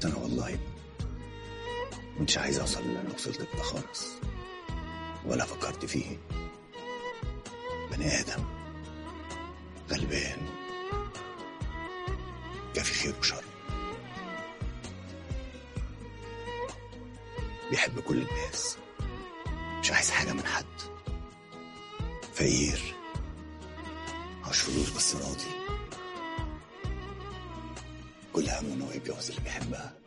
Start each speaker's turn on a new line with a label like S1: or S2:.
S1: حتى انا والله مش عايز اوصل اللي انا وصلت كده خالص ولا فكرت فيه بني ادم غلبان كافي خير وشر بيحب كل الناس مش عايز حاجة من حد فقير معهوش فلوس بس راضي كل همه انه يتجوز اللي بيحبها